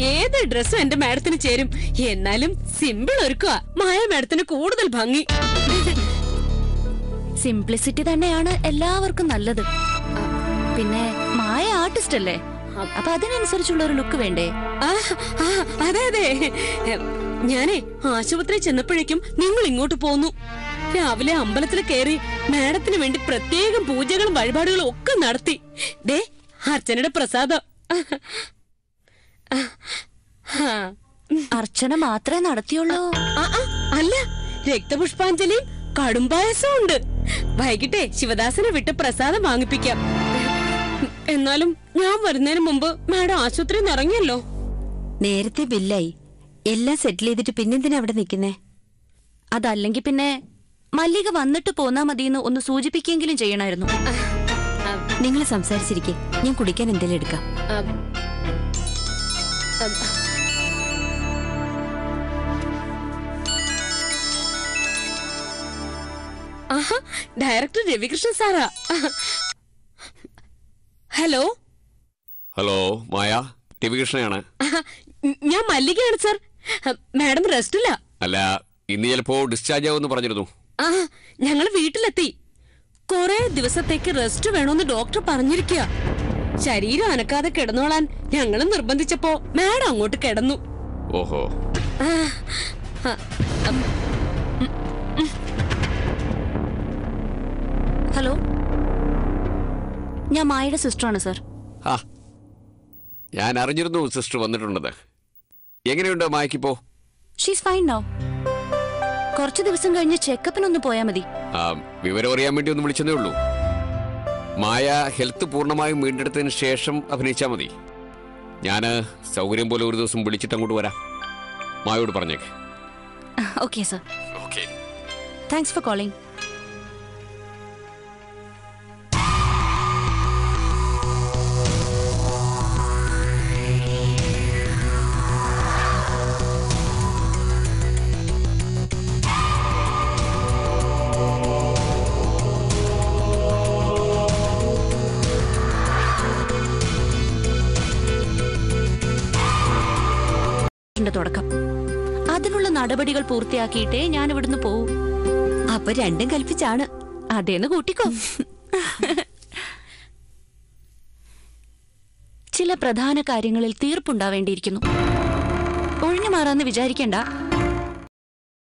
ഏത് ഡ്രസ്സും എന്റെ മാഡത്തിന് ചേരും എന്നാലും സിമ്പിൾ ഒരുക്കുക മായ മാഡത്തിന് കൂടുതൽ ഭംഗി സിംപ്ലിസിറ്റി തന്നെയാണ് എല്ലാവർക്കും നല്ലത് ആ, പിന്നെ മായ ആർട്ടിസ്റ്റ് അല്ലേ അപ്പൊ അതിനനുസരിച്ചുള്ള ഒരു ലുക്ക് വേണ്ടേ ആ, ആ, അതെ അതെ ഞാനേ ആശുപത്രി ചെന്നപ്പോഴേക്കും നിങ്ങൾ ഇങ്ങോട്ട് പോന്നു രാവിലെ അമ്പലത്തിൽ കയറി മാഡത്തിന് വേണ്ടി പ്രത്യേകം പൂജകളും വഴിപാടുകളും ഒക്കെ നടത്തി ദേ അർച്ചനയുടെ പ്രസാദം ആ, അർച്ചന മാത്രമേ നടത്തിയുള്ളൂ ആ, ആ, അല്ല രക്തപുഷ്പാഞ്ജലിയും കടുംപായസവും ഉണ്ട് വൈകിട്ടേ ശിവദാസനെ വിട്ട് പ്രസാദം വാങ്ങിപ്പിക്കാം എന്നാലും ഞാൻ വരുന്നതിന് മുമ്പ് മാഡം ആശുപത്രിയിൽ നിന്ന് ഇറങ്ങിയല്ലോ നേരത്തെ ബില്ലായി എല്ലാം സെറ്റിൽ ചെയ്തിട്ട് പിന്നെന്തിനാ അവിടെ നിൽക്കുന്നേ അതല്ലെങ്കിൽ പിന്നെ മല്ലിക വന്നിട്ട് പോന്നാ മതിയെന്ന് ഒന്ന് സൂചിപ്പിക്കെങ്കിലും ചെയ്യണമായിരുന്നു നിങ്ങൾ സംസാരിച്ചിരിക്കെ ഞാൻ കുടിക്കാൻ എന്തെങ്കിലും എടുക്കാം അം, അം, ആഹാ ഡയറക്ടർ രവികൃഷ്ണൻ സാറാ ഹലോ ഹലോ മായ രവികൃഷ്ണയാണ് ആഹാ, ഞാൻ മല്ലികയാണ് സാർ മാഡം റെസ്റ്റില്ല അല്ല ഇന്ന് ചിലപ്പോ ഡിസ്ചാർജ് ആവുമെന്ന് പറഞ്ഞിരുന്നു ആ ഞങ്ങൾ വീട്ടിലെത്തി കുറെ ദിവസത്തേക്ക് റെസ്റ്റ് വേണമെന്ന് ഡോക്ടർ പറഞ്ഞിരിക്കുക ശരീരം അനക്കാതെ കിടന്നോളാൻ ഞങ്ങൾ നിർബന്ധിച്ചപ്പോ മാഡം അങ്ങോട്ട് കിടന്നു ഓഹോ ആ, ആ, അം, ഹലോ ഞാൻ മായയുടെ സിസ്റ്ററാണ് സർ ആ ഞാൻ അറിഞ്ഞിരുന്നു സിസ്റ്റർ വന്നിട്ടുണ്ടെന്ന് എങ്ങനെയുണ്ട് മായക്കിപ്പോ ഷീസ് ഫൈൻ നൗ കുറച്ച് ദിവസം കഴിഞ്ഞ് ചെക്കപ്പിനൊന്ന് പോയാ മതി ആ, വിവരം അറിയാൻ വേണ്ടി ഒന്ന് വിളിച്ചതേ ഉള്ളൂ മായ ഹെൽത്ത് പൂർണ്ണമായും വീണ്ടെടുത്തതിന് ശേഷം അഭിനയിച്ചാൽ മതി ഞാൻ സൗകര്യം പോലെ ഒരു ദിവസം വിളിച്ചിട്ട് അങ്ങോട്ട് വരാം മായോട് പറഞ്ഞേക്ക് okay sir okay thanks for calling തുടക്കം അതിനുള്ള നടപടികൾ പൂർത്തിയാക്കിയിട്ടേ ഞാൻ ഇവിടുന്ന് പോവും അപ്പൊ രണ്ടും കൽപ്പിച്ചാണ് അതേന്ന് കൂട്ടിക്കോ ചില പ്രധാന കാര്യങ്ങളിൽ തീർപ്പുണ്ടാവേണ്ടിയിരിക്കുന്നു ഒഴിഞ്ഞു മാറാന്ന് വിചാരിക്കണ്ട